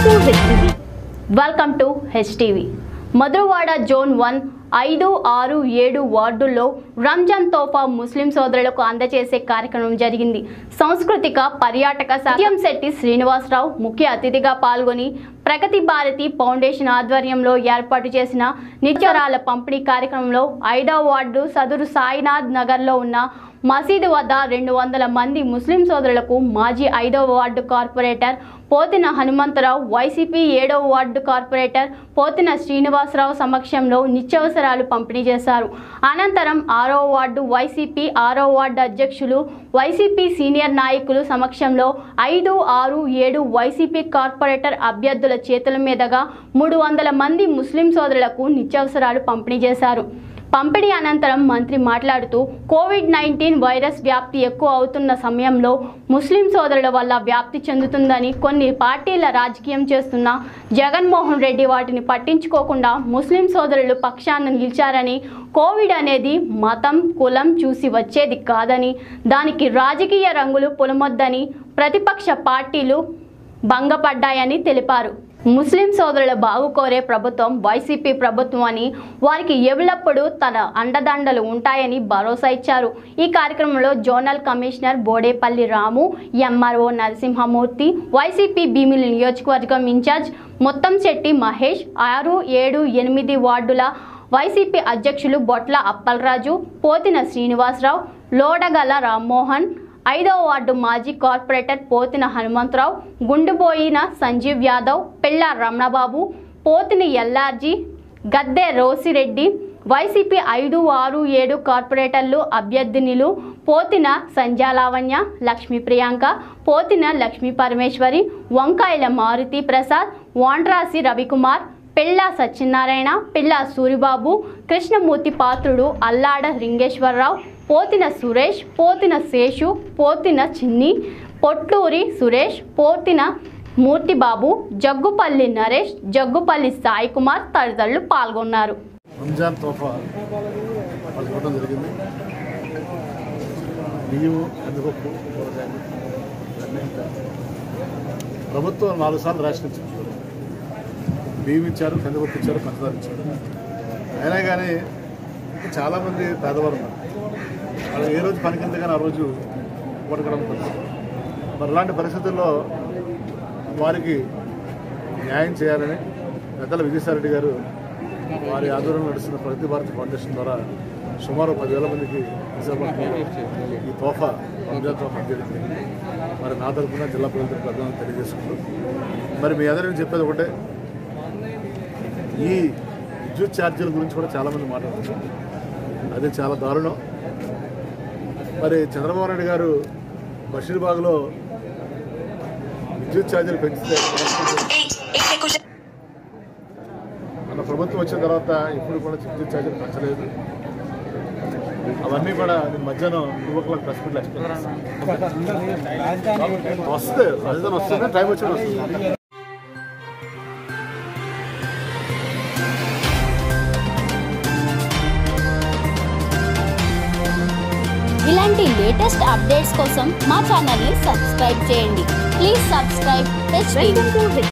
to HTV welcome to HTV Madhurawada zone one ఐదు ఆరు ఏడు వార్డుల్లో రంజాన్ తోఫా ముస్లిం సోదరులకు అందజేసే కార్యక్రమం జరిగింది సాంస్కృతిక పర్యాటక సత్యం శెట్టి శ్రీనివాసరావు ముఖ్య అతిథిగా పాల్గొని ప్రగతి భారతి ఫౌండేషన్ ఆధ్వర్యంలో ఏర్పాటు చేసిన నిత్యరాల పంపిణీ కార్యక్రమంలో ఐదవ వార్డు సదురు సాయినాథ్ నగర్లో ఉన్న మసీదు వద్ద రెండు వందల మంది ముస్లిం సోదరులకు మాజీ ఐదవ ward corporator Pothina Hanumantharao YCP ఏడవ వార్డు కార్పొరేటర్ పోతిన శ్రీనివాసరావు సమక్షంలో నిత్యావసరాలు పంపిణీ చేశారు అనంతరం ఆరో వార్డు వైసీపీ ఆరో వార్డు అధ్యక్షులు వైసీపీ సీనియర్ నాయకులు సమక్షంలో ఐదు ఆరు ఏడు వైసీపీ కార్పొరేటర్ అభ్యర్థుల చేతుల మీదుగా మూడు వందల మంది ముస్లిం సోదరులకు నిత్యావసరాలు పంపిణీ చేశారు పంపిణీ అనంతరం మంత్రి మాట్లాడుతూ కోవిడ్ నైన్టీన్ వైరస్ వ్యాప్తి ఎక్కువ అవుతున్న సమయంలో ముస్లిం సోదరుల వల్ల వ్యాప్తి చెందుతుందని కొన్ని పార్టీల రాజకీయం చేస్తున్న జగన్మోహన్ రెడ్డి వాటిని పట్టించుకోకుండా ముస్లిం సోదరులు పక్షాన నిలిచారని కోవిడ్ అనేది మతం కులం చూసి వచ్చేది కాదని దానికి రాజకీయ రంగులు పులమొద్దని ప్రతిపక్ష పార్టీలు భంగపడ్డాయని తెలిపారు ముస్లిం సోదరుల బాగు కోరే ప్రభుత్వం వైసీపీ ప్రభుత్వం అని వారికి ఎల్లప్పుడూ తన అండదండలు ఉంటాయని భరోసా ఇచ్చారు ఈ కార్యక్రమంలో zonal commissioner Bodepalli Ramu MRO Narasimhamurthy YCP Bheemili నియోజకవర్గం ఇన్ఛార్జ్ మొత్తం శెట్టి మహేష్ ఆరు ఏడు ఎనిమిది వార్డుల వైసీపీ అధ్యక్షులు బొట్ల అప్పలరాజు పోతిన శ్రీనివాసరావు లోడగల రామ్మోహన్ ఐదవ వార్డు మాజీ కార్పొరేటర్ పోతిన హనుమంతరావు గుండుబోయిన సంజీవ్ యాదవ్ పిల్ల రమణబాబు పోతిన ఎల్లార్జీ గద్దె రోసిరెడ్డి వైసీపీ ఐదు ఆరు ఏడు కార్పొరేటర్లు అభ్యర్థినిలు పోతిన సంజాలావణ్య లక్ష్మీ ప్రియాంక పోతిన లక్ష్మీ పరమేశ్వరి వంకాయల మారుతి ప్రసాద్ వాండ్రాసి రవికుమార్ పిల్ల సత్యనారాయణ పిల్ల సూరిబాబు కృష్ణమూర్తి పాత్రుడు అల్లాడ లింగేశ్వరరావు పోతిన సురేష్ పోతిన శేషు పోతిన చిన్ని పొట్లూరి సురేష్ పోతిన మూర్తిబాబు జగ్గుపల్లి నరేష్ జగ్గుపల్లి సాయి కుమార్ తదితరులు పాల్గొన్నారు రంజాన్ తోఫా వాళ్ళకి ఇవ్వడం జరిగింది బియ్యం కందిపప్పు కూరగాయలు ఇవన్నీ ఇంకా ప్రభుత్వం నాలుగు సార్లు రేషన్ ఇచ్చింది బియ్యం ఇచ్చారు కందిపప్పు ఇచ్చారు పంచదార ఇచ్చారు అయినా కానీ చాలామంది పేదవారు ఉన్నారు వాళ్ళు ఏ రోజు పనికి వెళ్తే కానీ ఆ రోజు కొట్టడం మరి అలాంటి పరిస్థితుల్లో వారికి న్యాయం చేయాలని పెద్దల విజయసాయిరెడ్డి గారు వారి ఆధ్వర్యంలో నడుస్తున్న ప్రగతి భారత్ ఫౌండేషన్ ద్వారా సుమారు పదివేల మందికి విశాఖపట్నంలో ఈ తోఫా రంజాన్ తోఫా జరిగింది మరి నా తరఫున జిల్లా ప్రజల ప్రధానం తెలియజేసుకుంటూ మరి మీ అందరికీ చెప్పేది ఒకటే ఈ విద్యుత్ ఛార్జీల గురించి కూడా చాలామంది మాట్లాడుతున్నారు అది చాలా దారుణం మరి చంద్రబాబు నాయుడు గారు బషీర్బాగ్లో విద్యుత్ ఛార్జీలు పెంచితే మన ప్రభుత్వం వచ్చిన తర్వాత ఇప్పుడు కూడా విద్యుత్ ఛార్జీలు పెంచలేదు అవన్నీ కూడా నేను మధ్యాహ్నం టూ ఓ క్లాక్ ప్రెస్ మీట్లో ఎక్స్ప్లెయిన్ చేస్తాను వస్తుంది రాజధాని వస్తుంది టైం వచ్చి వస్తుంది ఇలాంటి లేటెస్ట్ అప్డేట్స్ కోసం మా ఛానల్ని సబ్స్క్రైబ్ చేయండి please subscribe H welcome to